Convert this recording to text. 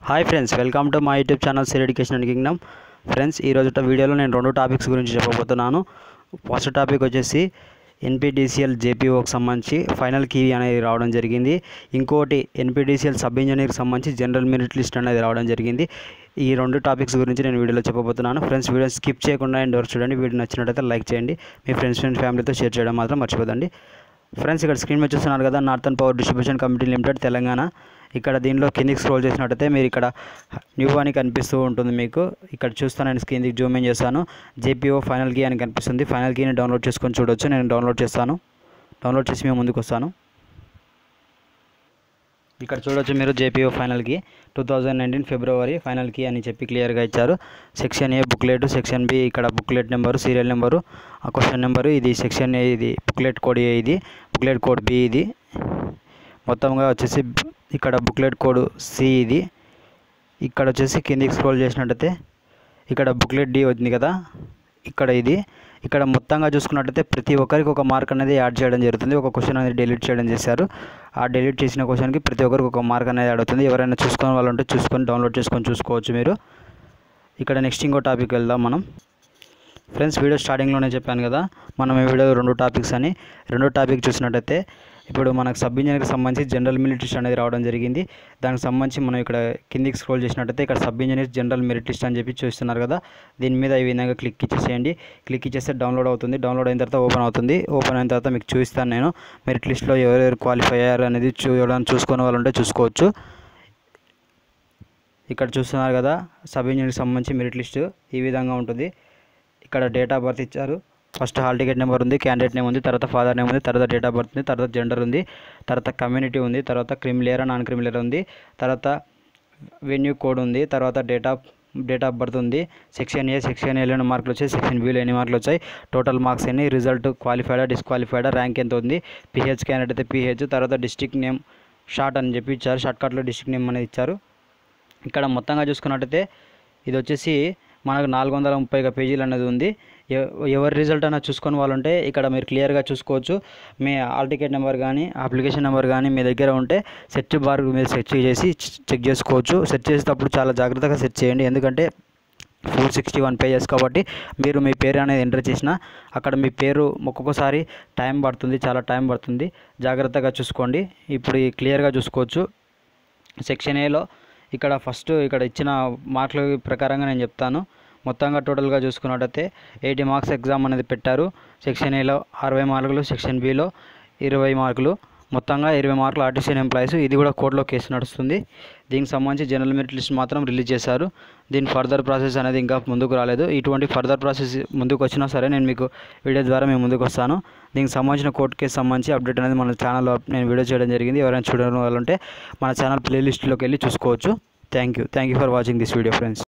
hi friends welcome to my YouTube channel sir education and kingdom friends ఈరోజు వీడియోలో నేను రెండు టాపిక్స్ గురించి చెప్పబోతున్నాను ఫస్ట్ టాపిక్ వచ్చేసి ఎన్పిడిసిఎల్ జేపీఓకి సంబంధించి ఫైనల్ కీ అనేది రావడం జరిగింది ఇంకోటి ఎన్పిడిసిఎల్ సబ్ ఇంజనీర్కి సంబంధించి జనరల్ మెరిట్ లిస్ట్ అనేది రావడం జరిగింది ఈ రెండు టాపిక్స్ గురించి నేను వీడియోలో చెప్పబోతున్నాను ఫ్రెండ్స్ వీడియో స్కిప్ చేయకుండా ఎండ్ వరకు చూడండి వీడియో నచ్చినట్టయితే లైక్ చేయండి మీ ఫ్రెండ్స్ అండ్ ఫ్యామిలీతో షేర్ చేయడం మాత్రం మర్చిపోదండి ఫ్రెండ్స్ ఇక్కడ స్క్రీన్ మీద చూస్తున్నారు కదా northern power distribution company limited Telangana ఇక్కడ దీనిలో కిందికి స్క్రోల్ చేసినట్టయితే మీరు ఇక్కడ న్యూ అని కనిపిస్తూ ఉంటుంది మీకు ఇక్కడ చూస్తాను నేను కిందికి జూమ్ ఇన్ చేస్తాను జేపీఓ ఫైనల్ కీ అని కనిపిస్తుంది ఫైనల్ కీని డౌన్లోడ్ చేసుకొని చూడొచ్చు నేను డౌన్లోడ్ చేస్తాను డౌన్లోడ్ చేసి మేము ముందుకు వస్తాను ఇక్కడ చూడొచ్చు మీరు జేపీఓ ఫైనల్కి టూ థౌజండ్ నైన్టీన్ ఫిబ్రవరి ఫైనల్కి అని చెప్పి క్లియర్గా ఇచ్చారు section A booklet section B ఇక్కడ బుక్లెట్ నెంబరు సీరియల్ నెంబరు ఆ క్వశ్చన్ నెంబరు ఇది సెక్షన్ ఏ ఇది బుక్లెట్ కోడ్ ఏ ఇది బుక్లెట్ కోడ్ బి ఇది మొత్తంగా వచ్చేసి ఇక్కడ బుక్లెట్ కోడ్ సి ఇది ఇక్కడ వచ్చేసి కిందికి స్క్రోల్ చేసినట్టయితే ఇక్కడ బుక్లెట్ డి వచ్చింది కదా ఇక్కడ ఇది ఇక్కడ మొత్తంగా చూసుకున్నట్టయితే ప్రతి ఒక్కరికి ఒక మార్క్ అనేది యాడ్ చేయడం జరుగుతుంది ఒక క్వశ్చన్ అనేది డిలీట్ చేయడం చేశారు ఆ డిలీట్ చేసిన క్వశ్చన్కి ప్రతి ఒక్కరికి ఒక మార్క్ అనేది యాడ్ అవుతుంది ఎవరైనా చూసుకునే వాళ్ళు ఉంటే చూసుకొని డౌన్లోడ్ చేసుకొని చూసుకోవచ్చు మీరు ఇక్కడ నెక్స్ట్ ఇంకో టాపిక్ వెళ్దాం మనం ఫ్రెండ్స్ వీడియో స్టార్టింగ్లోనే చెప్పాను కదా మనం ఈ వీడియో రెండు టాపిక్స్ అని రెండో టాపిక్ చూసినట్టయితే ఇప్పుడు మనకు సబ్ ఇంజనీర్కి సంబంధించి జనరల్ మెరిట్ లిస్ట్ అనేది రావడం జరిగింది దానికి సంబంధించి మనం ఇక్కడ కిందికి స్క్రోల్ చేసినట్టయితే ఇక్కడ sub engineer general merit list అని చెప్పి చూస్తున్నారు కదా దీని మీద ఈ విధంగా క్లిక్ ఇచ్చేసేయండి క్లిక్ ఇచ్చేస్తే డౌన్లోడ్ అవుతుంది డౌన్లోడ్ అయిన తర్వాత ఓపెన్ అవుతుంది ఓపెన్ అయిన తర్వాత మీకు చూపిస్తాను నేను మెరిట్ లిస్ట్లో ఎవరెవరు క్వాలిఫై అయ్యారు అనేది చూడడానికి చూసుకునే వాళ్ళు ఉంటే చూసుకోవచ్చు ఇక్కడ చూస్తున్నారు కదా సబ్ ఇంజనీర్కి సంబంధించి మెరిట్ లిస్ట్ ఈ విధంగా ఉంటుంది ఇక్కడ డేట్ ఆఫ్ బర్త్ ఇచ్చారు ఫస్ట్ హాల్ టికెట్ నెంబర్ ఉంది క్యాండిడేట్ నేమ్ ఉంది తర్వాత ఫాదర్ నేమ్ ఉంది తర్వాత డేట్ ఆఫ్ బర్త్ ఉంది తర్వాత జెండర్ ఉంది తర్వాత కమ్యూనిటీ ఉంది తర్వాత క్రిమిలేయర్ నాన్ క్రిమిలేయర్ ఉంది తర్వాత వెన్యూ కోడ్ ఉంది తర్వాత date of date of birth ఉంది సెక్షన్ ఏ సెక్షన్ ఏలో ఎన్ని మార్కులు వచ్చాయి సెక్షన్ బిలో ఎన్ని మార్కులు వచ్చాయి టోటల్ మార్క్స్ ఎన్ని రిజల్ట్ క్వాలిఫైడా డిస్క్వాలిఫైడా ర్యాంక్ ఎంత ఉంది పిహెచ్ క్యాండిడేట్ అయితే పిహెచ్ తర్వాత డిస్టిక్ నేమ్ షార్ట్ అని చెప్పి ఇచ్చారు షార్ట్ కట్లో డిస్టిక్ నేమ్ అనేది ఇచ్చారు ఇక్కడ మొత్తంగా చూసుకున్నట్టయితే ఇది వచ్చేసి మనకు నాలుగు వందల ముప్పై పేజీలు అనేది ఉంది ఎ- ఎవరి రిజల్ట్ అయినా చూసుకొని వాళ్ళు ఉంటే ఇక్కడ మీరు క్లియర్గా చూసుకోవచ్చు మీ హాల్ టికెట్ నెంబర్ కానీ అప్లికేషన్ నెంబర్ కానీ మీ దగ్గర ఉంటే సెర్చ్ బార్ మీద సెర్చ్ చేసి చెక్ చేసుకోవచ్చు సెర్చ్ చేసేటప్పుడు చాలా జాగ్రత్తగా సెర్చ్ చేయండి ఎందుకంటే ఫోర్ సిక్స్టీ వన్ పేజెస్ కాబట్టి మీరు మీ పేరు అనేది ఎంటర్ చేసిన అక్కడ మీ పేరు ఒక్కొక్కసారి టైం పడుతుంది చాలా టైం పడుతుంది జాగ్రత్తగా చూసుకోండి ఇప్పుడు ఈ క్లియర్గా చూసుకోవచ్చు సెక్షన్ ఏలో ఇక్కడ ఫస్ట్ ఇక్కడ ఇచ్చిన మార్కుల ప్రకారంగా నేను చెప్తాను మొత్తంగా టోటల్గా చూసుకున్నట్టయితే ఎయిటీ మార్క్స్ ఎగ్జామ్ అనేది పెట్టారు సెక్షన్ ఏలో అరవై మార్కులు సెక్షన్ బిలో ఇరవై మార్కులు మొత్తంగా ఇరవై మార్కులు ఆర్టిసియన్ ఎంప్లాయీస్ ఇది కూడా కోర్టులో కేసు నడుస్తుంది దీనికి సంబంధించి జనరల్ మెరిట్ లిస్ట్ మాత్రం రిలీజ్ చేశారు దీని ఫర్దర్ ప్రాసెస్ అనేది ఇంకా ముందుకు రాలేదు ఇటువంటి ఫర్దర్ ప్రాసెస్ ముందుకు వచ్చినా సరే నేను మీకు వీడియో ద్వారా మేము ముందుకు వస్తాను దీనికి సంబంధించిన కోర్టు కేసు సంబంధించి అప్డేట్ అనేది మన ఛానల్లో నేను వీడియో చేయడం జరిగింది ఎవరైనా చూడడం వాళ్ళు ఉంటే మన ఛానల్ ప్లేలిస్ట్లోకి వెళ్ళి చూసుకోవచ్చు thank you thank you for watching this video friends